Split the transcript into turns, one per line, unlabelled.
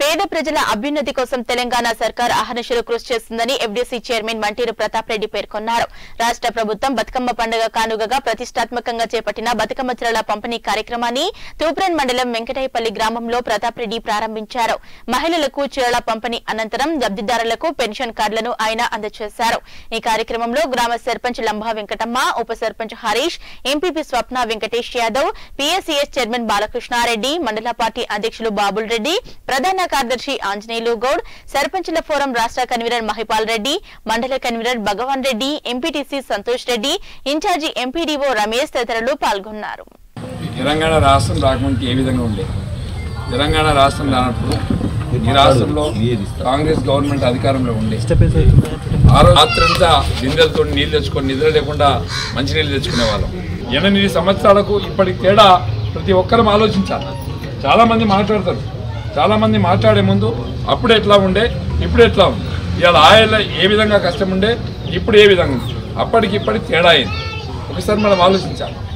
పేద ప్రజల అభ్యున్నతి కోసం తెలంగాణ సర్కార్ అహర్నిశలు కృషి చేస్తుందని ఎఫ్డీసీ చైర్మన్ మంటీరు ప్రతాప్ రెడ్డి పేర్కొన్నారు రాష్ట్ర ప్రభుత్వం బతుకమ్మ పండుగ కానుగగా ప్రతిష్టాత్మకంగా చేపట్టిన బతుకమ్మ చీరల పంపిణీ కార్యక్రమాన్ని తూప్రన్ మండలం వెంకటాయపల్లి గ్రామంలో ప్రతాప్ రెడ్డి ప్రారంభించారు మహిళలకు చీరల పంపిణీ అనంతరం లబ్దిదారులకు పెన్షన్ కార్డులను ఆయన అందజేశారు ఈ కార్యక్రమంలో గ్రామ సర్పంచ్ లంభా వెంకటమ్మ ఉప sarpanch Harish MPP Swapna Venkatesh Yadav PSCS chairman Balakrishna Reddy మండల పార్టీ అధ్యక్షులు బాబుల్ రెడ్డి ప్రధాన కార్యదర్శి ఆంజనేయులు గౌడ్ సర్పంచుల ఫోరం రాష్ట్ర కన్వీనర్ మహిపాల్ రెడ్డి మండల convener Bhagavan Reddy MPTC Santosh Reddy in charge MPDO Ramesh తదితరులు పాల్గొన్నారు
తెలంగాణ రాష్ట్రం రాకముందుకు ఏ విధంగా ఉండే తెలంగాణ రాష్ట్రం రానప్పుడు ఈ రాష్ట్రంలో కాంగ్రెస్ గవర్నమెంట్ అధికారంలో ఉండే ఆ రోజు రాత్రంతా బిందెలతో నీళ్ళు తెచ్చుకొని నిద్ర లేకుండా మంచినీళ్ళు తెచ్చుకునే వాళ్ళం ఎనిమిది సంవత్సరాలకు ఇప్పటికి తేడా ప్రతి ఒక్కరం ఆలోచించాలి చాలామంది మాట్లాడతారు చాలామంది మాట్లాడే ముందు అప్పుడు ఎట్లా ఉండే ఇప్పుడు ఎట్లా ఉంది ఇవాళ ఆయిల్ ఏ విధంగా కష్టం ఉండే ఇప్పుడు ఏ విధంగా ఉంది అప్పటికి ఇప్పటికి తేడా అయింది ఒకసారి మనం ఆలోచించాలి